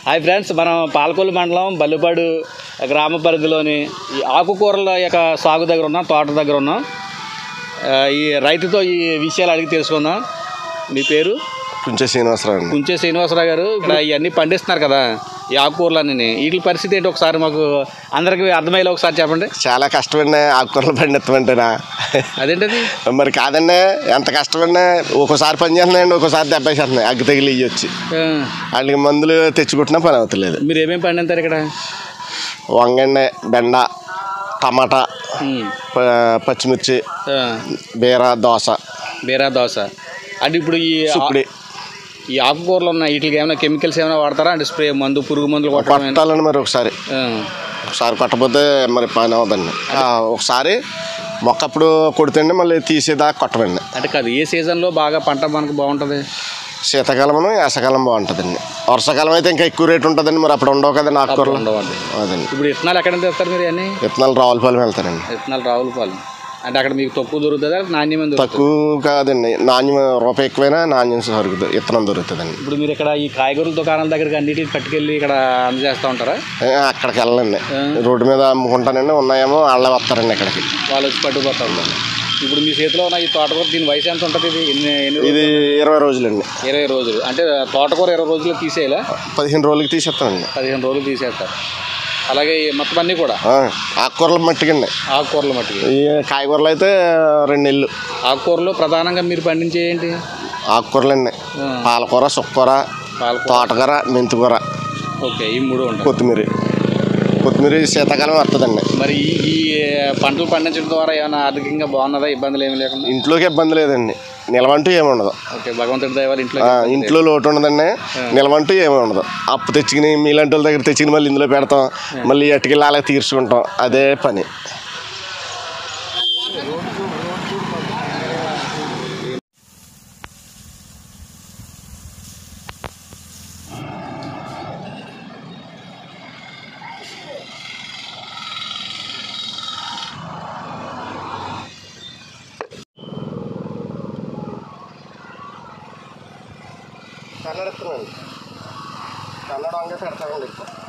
Hi friends మనం పాలకొల్లు మండలం బల్లిపాడు గ్రామ పరిధిలోని ఈ ఆకుకూరల యొక్క సాగు దగ్గర ఉన్నాం తోట దగ్గర ఉన్నాం ఆ, ఈ రైతుతో ఈ విషయాలు అడిగి తెలుసుకుందాం మీ పేరు కుంచె శ్రీనివాసరావు అండి కుంచే శ్రీనివాసరావు గారు ఇక్కడ ఇవన్నీ పండిస్తున్నారు కదా ఈ ఆకుకూరలన్నీ వీటి పరిస్థితి ఏంటి ఒకసారి మాకు అందరికి అర్థమయ్యేలా ఒకసారి చెప్పండి చాలా కష్టమండి ఆకుకూరలు పండిస్తామంటేనా అదేంటది మరి కాదండి ఎంత కష్టమండి ఒక్కోసారి పని చేస్తున్నాయండి ఒక్కోసారి దెబ్బ చేస్తున్నాయి అగ్గి తగిలి ఇవ్వచ్చు ఆ, వాళ్ళకి మందులు తెచ్చుకుంటున్నా పని అవుతలేదు మీరు ఏమేమి పండిస్తారు ఇక్కడ వంగండి బెండ టమాటా ఉమ్, ప- పచ్చిమిర్చి ఆ, బీర దోస బీరా దోశ అంటే ఇప్పుడు ఈ ఆ- సుక్కుడి ఈ ఆకుకూరలు ఉన్నాయి వీటికి ఏమైనా కెమికల్స్ ఏమైనా వాడతారా అంటే స్ప్రే మందు పురుగు మందులు కొట్టడం ఏమైనా? కొట్టాలండి మరి ఒకసారి ఆ, ఒకసారి కొట్టకపోతే మరి పని అవుదండి ఆ, ఒకసారి మొక్క అప్పుడు కొడుతుండి మళ్ళీ తీసేదాకా కొట్టమండి అంటే కాదు ఏ సీజన్లో బాగా పంట మనకు బాగుంటుంది శీతాకాలం వేసవకాలం బాగుంటుందండి వర్షాకాలం అయితే ఇంకా ఎక్కువ రేటు ఉంటుందండి మరి అప్పుడు ఉండవు కదండి ఆకుకూరలు ఉండవండి అదండి ఇప్పుడు విత్తనాలు ఎక్కడ నుంచి తెస్తారు మీరు అన్ని విత్తనాలు రావులపాలెం వెళ్తారండి విత్తనాలు రావులపాలెం అంటే అక్కడ మీకు తక్కువ దొరుకుతుందా నాణ్యమైన దొరుకుతుంది తక్కువ కాదండి నాణ్యం రూపాయి ఎక్కువైనా నాణ్యం దొరుకుతుంది విత్తనం దొరుకుతుందండి ఇప్పుడు మీరు ఇక్కడ ఈ కాయగూరల దుకాణాల దగ్గరికి అన్నిటికి పట్టుకెళ్ళి ఇక్కడ అందజేస్తూ ఉంటారా ఏ, అక్కడికి వెళ్ళండి రోడ్డు మీద అమ్ముకుంటానండి ఉన్నాయేమో వాళ్ళే వస్తారండి ఇక్కడికి వాళ్ళు వచ్చి పట్టుకుపోతారు ఇప్పుడు మీ చేతిలో ఉన్న ఈ తోటకూర దీని వయసు ఎంత ఉంటుంది ఇది ఎన్ని ఎన్ని రోజులు? ఇది ఇరవై రోజులండి ఇరవై రోజులు అంటే తోటకూర ఇరవై రోజులు తీసేయాలా పదిహేను రోజులకి తీసేస్తామండి పదిహేను రోజులు తీసేస్తారు అలాగే ఈ మొత్తం అన్నీ కూడా ఆ, ఆకుకూరలు మట్టికండి ఆకుకూరలు మట్టుకు ఈ కాయగూరలు అయితే రెండు నెలలు ఆకుకూరలో ప్రధానంగా మీరు పండించే ఏంటి ఆకుకూరలండి ఆ. పాలకూర సుక్కూర పాలకూర తోటకూర మెంతికూర ఓకే ఈ మూడు ఉంటాయి కొత్తిమీర కొత్తిమీర శీతాకాలం వస్తుందండి మరి ఈ ఈ పంటలు పండించడం ద్వారా ఏమైనా ఆర్థికంగా బాగున్నదా ఇబ్బందులు ఏమి లేకుండా ఇంట్లోకి ఇబ్బంది లేదండి నిలవంటూ ఏమి ఉండదు ఓకే భగవంతుడి దయ వల్ల ఇంట్లో ఆ, ఇంట్లో లోటు ఉండదండి నిలవంటూ ఏమి ఉండదు అప్పు తెచ్చుకుని మీలాంటి వాళ్ళ దగ్గర తెచ్చుకుని మళ్ళీ ఇందులో పెడతాం మళ్ళీ ఎట్టుకెళ్ళి అలాగే తీర్చుకుంటాం అదే పని కన్నడ కన్నడ వంగే పెడతామండి